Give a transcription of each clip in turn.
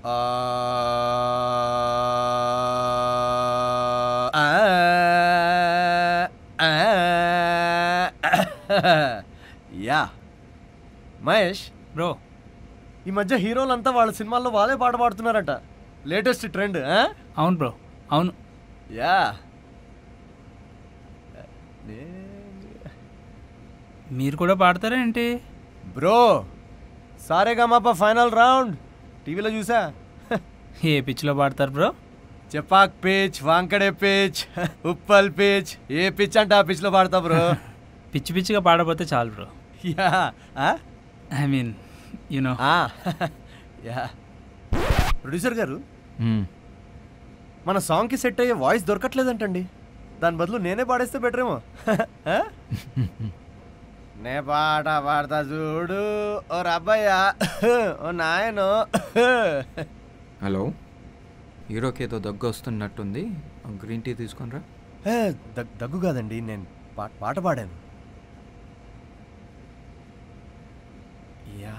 ఆ, ఆ, ఆ, యా మహేష్ బ్రో ఈ మధ్య హీరోలంతా వాళ్ళ సినిమాల్లో వాళ్ళే పాట పాడుతున్నారట లేటెస్ట్ ట్రెండ్ అవును బ్రో అవును యా మీరు కూడా పాడతారా ఏంటి bro Sa Re Ga Ma Pa final round టీవీలో చూసా ఏ పిచ్లో పాడతారు bro Chepauk pitch Wankhede pitch Uppal pitch ఏ పిచ్ అంటే ఆ పిచ్లో పాడతా బ్రో పిచ్చి పిచ్చిగా పాడపోతే చాలు బ్రో యా ఆ? ఐ మీన్ యునో ఆ. యా ప్రొడ్యూసర్ గారు మన సాంగ్కి సెట్ అయ్యే వాయిస్ దొరకట్లేదంటండి దాని బదులు నేనే పాడేస్తే బెటరేమో ఆ? నే పాట పాడతా చూడు ఓ రబ్బయ్యా ఓ నాయనో హలో హీరోకి ఏదో దగ్గు వస్తున్నట్టుంది గ్రీన్ టీ తీసుకొనిరా ఏ, దగ్- దగ్గు కాదండి నేను పా పాట పాడాను యా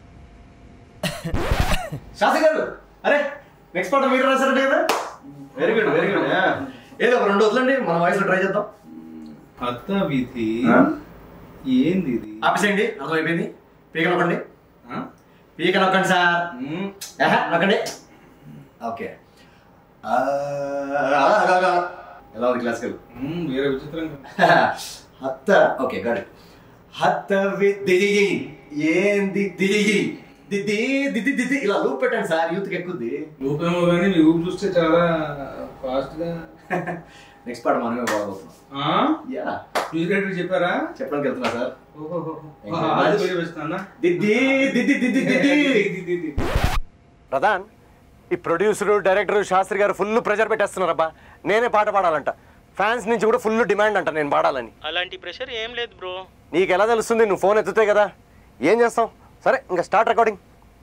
శాస్త్రి గారు అరే నెక్స్ట్ పాట మీరు రాశారంటే కదా వెరీ గుడ్ వెరీ గుడ్ ఏదో ఒక రెండు వదలండి మన వాయిస్ ట్రై చేద్దాం అత్త విధి ఆ? ఏంది ఇది ఆపేసేయండి అర్థమైపోయింది పీక నొక్కండి ఆ? పీక నొక్కండి సార్ మ్మ్. ఆహా, నొక్కండి ఓకే ఆ, ఆ, ఆ, ఆ. ఎలా ఉంది క్లాసికల్ మ్మ్, వేరే విచిత్రంగా హత్త ఓకే గాడ్ హత్త దిది ఏంది దిది దిది దిది దిది ఇలా లూప్ పెట్టండి సార్ యూత్ కి ఎక్కుద్ది ఊపేమో కానీ మీ ఊపు చూస్తే చాలా ఫాస్ట్ గా నెక్స్ట్ పాట మనమే బాగోతున్నాం ఆ? యా మ్యూజిక్ డైరెక్టర్ చెప్పారా చెప్పడానికి వెళ్తున్నా సార్ ఓహో Thank you very much. వేస్తున్నా దిద్ది దిద్ది దిద్ది దిద్ది ప్రధాన్ ఈ ప్రొడ్యూసర్ డైరెక్టర్ శాస్త్రి గారు ఫుల్ ప్రెజర్ పెట్టేస్తున్నారబ్బా నేనే పాట పాడాలంట ఫ్యాన్స్ నుంచి కూడా ఫుల్ డిమాండ్ అంట నేను పాడాలని అలాంటి ప్రెషర్ ఏం లేదు బ్రో నీకు ఎలా తెలుస్తుంది నువ్వు ఫోన్ ఎత్తుతే కదా ఏం చేస్తాం సరే ఇంకా start recording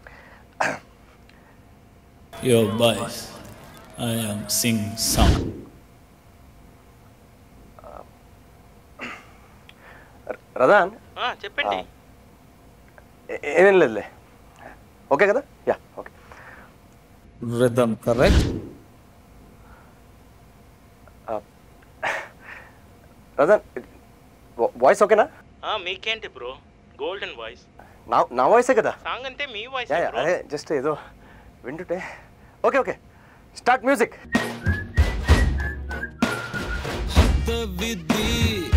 Your voice, I am sing song. రదాన్ ఆ, చెప్పండి ఏ- ఏమేం లేదులే ఓకే కదా యా ఓకే Rhythm, correct? రదాన్ వాయిస్ ఓకేనా ఆ, మీకేంటి బ్రో గోల్డెన్ వాయిస్ నా నా వాయిసే కదా సాంగ్ అంతే మీ వాయిస్ యా యా, అదే జస్ట్ ఏదో వింటుంటే ఓకే ఓకే స్టార్ట్ మ్యూజిక్ విధి